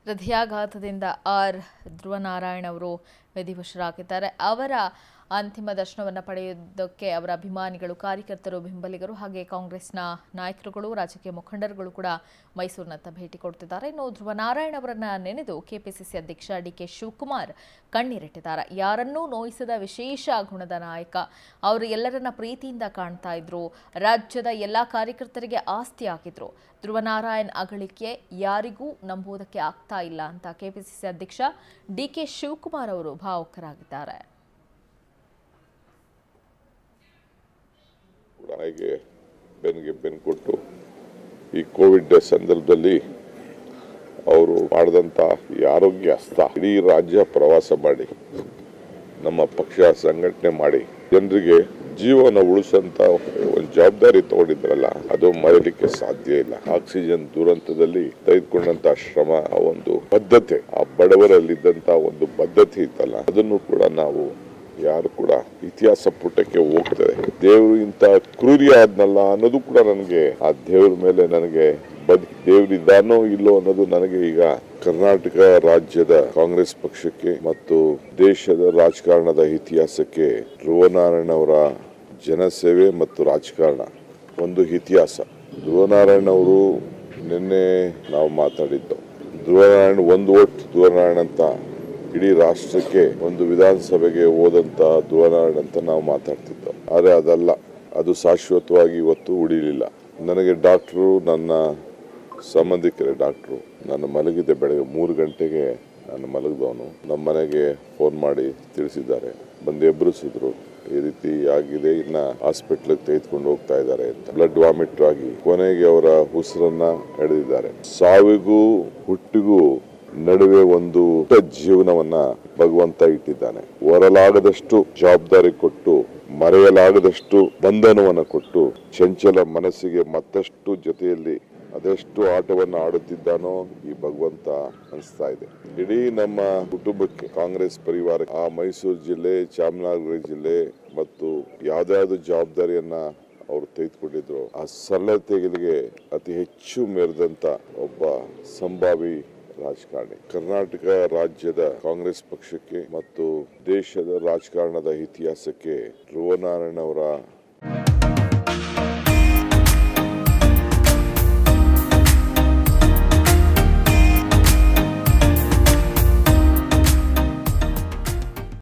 ಹೃದಯಾಘಾತದಿಂದ ಆರ್ ಧ್ರುವನಾರಾಯಣ್ ಅವರು ವಿಧಿವಶರಾಗಿದ್ದಾರೆ ಅವರ ಅಂತಿಮ ದರ್ಶನವನ್ನು ಪಡೆಯುವುದಕ್ಕೆ ಅವರ ಅಭಿಮಾನಿಗಳು ಕಾರ್ಯಕರ್ತರು ಬೆಂಬಲಿಗರು ಹಾಗೆ ಕಾಂಗ್ರೆಸ್ನ ನಾಯಕರುಗಳು ರಾಜಕೀಯ ಮುಖಂಡರುಗಳು ಕೂಡ ಮೈಸೂರಿನತ್ತ ಭೇಟಿ ಕೊಡ್ತಿದ್ದಾರೆ ಇನ್ನು ಧ್ರುವನಾರಾಯಣ್ ಅವರನ್ನ ನೆನೆದು ಕೆಪಿಸಿಸಿ ಅಧ್ಯಕ್ಷ ಡಿ ಕೆ ಶಿವಕುಮಾರ್ ಕಣ್ಣೀರಿಟ್ಟಿದ್ದಾರೆ ಯಾರನ್ನೂ ನೋಯಿಸದ ವಿಶೇಷ ಗುಣದ ನಾಯಕ ಅವರು ಎಲ್ಲರನ್ನ ಪ್ರೀತಿಯಿಂದ ಕಾಣ್ತಾ ಇದ್ರು ರಾಜ್ಯದ ಎಲ್ಲ ಕಾರ್ಯಕರ್ತರಿಗೆ ಆಸ್ತಿ ಆಗಿದ್ರು ಧ್ರುವನಾರಾಯಣ್ ಅಗಳಿಕೆ ಯಾರಿಗೂ ನಂಬುವುದಕ್ಕೆ ಆಗ್ತಾ ಇಲ್ಲ ಅಂತ ಕೆಪಿಸಿಸಿ ಅಧ್ಯಕ್ಷ ಡಿ ಕೆ ಶಿವಕುಮಾರ್ ಅವರು ಭಾವುಕರಾಗಿದ್ದಾರೆ ನಾಯಿಗೆ ಬೆನ್ನಿಗೆ ಬೆನ್ನು ಕೊಟ್ಟು ಈ ಕೋವಿಡ್ ಸಂದರ್ಭದಲ್ಲಿ ಅವರು ಮಾಡಿದಂಥ ಈ ಆರೋಗ್ಯ ಹಸ್ತ ಇಡೀ ರಾಜ್ಯ ಪ್ರವಾಸ ಮಾಡಿ ನಮ್ಮ ಪಕ್ಷ ಸಂಘಟನೆ ಮಾಡಿ ಜನರಿಗೆ ಜೀವನ ಉಳಿಸಂತ ಒಂದು ಜವಾಬ್ದಾರಿ ತಗೊಂಡಿದ್ರಲ್ಲ ಅದು ಮರೆಯಲಿಕ್ಕೆ ಸಾಧ್ಯ ಇಲ್ಲ ಆಕ್ಸಿಜನ್ ದುರಂತದಲ್ಲಿ ತೆಗೆದುಕೊಂಡಂತ ಶ್ರಮ ಆ ಒಂದು ಬದ್ಧತೆ ಆ ಬಡವರಲ್ಲಿದ್ದಂತ ಒಂದು ಬದ್ಧತೆ ಇತ್ತಲ್ಲ ಅದನ್ನು ಕೂಡ ನಾವು ಯಾರು ಕೂಡ ಇತಿಹಾಸ ಪುಟಕ್ಕೆ ಹೋಗ್ತದೆ ದೇವರು ಇಂತ ಕ್ರೂರಿ ಆದ್ನಲ್ಲ ಅನ್ನೋದು ಕೂಡ ನನಗೆ ಆ ದೇವ್ರ ಮೇಲೆ ನನಗೆ ಬದ್ ದೇವರಿದ್ದಾನೋ ಇಲ್ಲೋ ಅನ್ನೋದು ನನಗೆ ಈಗ ಕರ್ನಾಟಕ ರಾಜ್ಯದ ಕಾಂಗ್ರೆಸ್ ಪಕ್ಷಕ್ಕೆ ಮತ್ತು ದೇಶದ ರಾಜಕಾರಣದ ಇತಿಹಾಸಕ್ಕೆ ಧ್ರುವನಾರಾಯಣ ಅವರ ಜನಸೇವೆ ಮತ್ತು ರಾಜಕಾರಣ ಒಂದು ಇತಿಹಾಸ ಧ್ರುವನಾರಾಯಣ ಅವರು ನಿನ್ನೆ ನಾವು ಮಾತಾಡಿದ್ದು ಧ್ರುವನಾರಾಯಣ ಒಂದು ಓಟ್ ಧ್ರುವನಾರಾಯಣ ಅಂತ ಇಡೀ ರಾಷ್ಟ್ರಕ್ಕೆ ಒಂದು ವಿಧಾನಸಭೆಗೆ ಹೋದಂತ ಧ್ರುವನಾರಾಯಣ ಅಂತ ನಾವು ಮಾತಾಡ್ತಿದ್ದೋ ಆದರೆ ಅದಲ್ಲ ಅದು ಶಾಶ್ವತವಾಗಿ ಇವತ್ತು ಉಳಿಲಿಲ್ಲ ನನಗೆ ಡಾಕ್ಟ್ರು ನನ್ನ ಸಂಬಂಧಿಕರೇ ಡಾಕ್ಟ್ರು ನಾನು ಮಲಗಿದ್ದೆ ಬೆಳಗ್ಗೆ ಮೂರು ಗಂಟೆಗೆ ನಾನು ಮಲಗಿದವನು ನಮ್ಮ ಮನೆಗೆ ಫೋನ್ ಮಾಡಿ ತಿಳಿಸಿದ್ದಾರೆ ಬಂದು ಎಬ್ಬರಿಸಿದ್ರು ಈ ರೀತಿ ಆಗಿದೆ ಇನ್ನ ಹಾಸ್ಪಿಟ್ಲಿಗೆ ತೆಗೆದುಕೊಂಡು ಹೋಗ್ತಾ ಇದ್ದಾರೆ ಅಂತ ಬ್ಲಡ್ ವಾಮಿಟ್ ಆಗಿ ಕೊನೆಗೆ ಅವರ ಉಸಿರನ್ನ ಎಳೆದಿದ್ದಾರೆ ಸಾವಿಗೂ ಹುಟ್ಟಿಗೂ ನಡುವೆ ಒಂದು ಪುಟ್ಟ ಜೀವನವನ್ನ ಭಗವಂತ ಇಟ್ಟಿದ್ದಾನೆ ಹೊರಲಾಗದಷ್ಟು ಜವಾಬ್ದಾರಿ ಕೊಟ್ಟು ಮರೆಯಲಾಗದಷ್ಟು ಬಂಧನವನ್ನ ಕೊಟ್ಟು ಚಂಚಲ ಮನಸ್ಸಿಗೆ ಮತ್ತಷ್ಟು ಜೊತೆಯಲ್ಲಿ ಅದೆಷ್ಟು ಆಟವನ್ನು ಆಡುತ್ತಿದ್ದಾನೋ ಈ ಭಗವಂತ ಅನಿಸ್ತಾ ಇದೆ ಇಡೀ ನಮ್ಮ ಕುಟುಂಬಕ್ಕೆ ಕಾಂಗ್ರೆಸ್ ಪರಿವಾರ ಆ ಮೈಸೂರು ಜಿಲ್ಲೆ ಚಾಮರಾಜನಗರ ಜಿಲ್ಲೆ ಮತ್ತು ಯಾವ್ದಾವ್ದು ಜವಾಬ್ದಾರಿಯನ್ನ ಅವರು ತೆಗೆದುಕೊಂಡಿದ್ರು ಆ ಸರಳತೆಗಳಿಗೆ ಅತಿ ಹೆಚ್ಚು ಮೆರೆದಂತ ಒಬ್ಬ ಸಂಭಾವಿ ರಾಜಕಾರಣಿ ಕರ್ನಾಟಕ ರಾಜ್ಯದ ಕಾಂಗ್ರೆಸ್ ಪಕ್ಷಕ್ಕೆ ಮತ್ತು ದೇಶದ ರಾಜಕಾರಣದ ಇತಿಹಾಸಕ್ಕೆ ಧ್ರುವನಾರಾಯಣ ಅವರ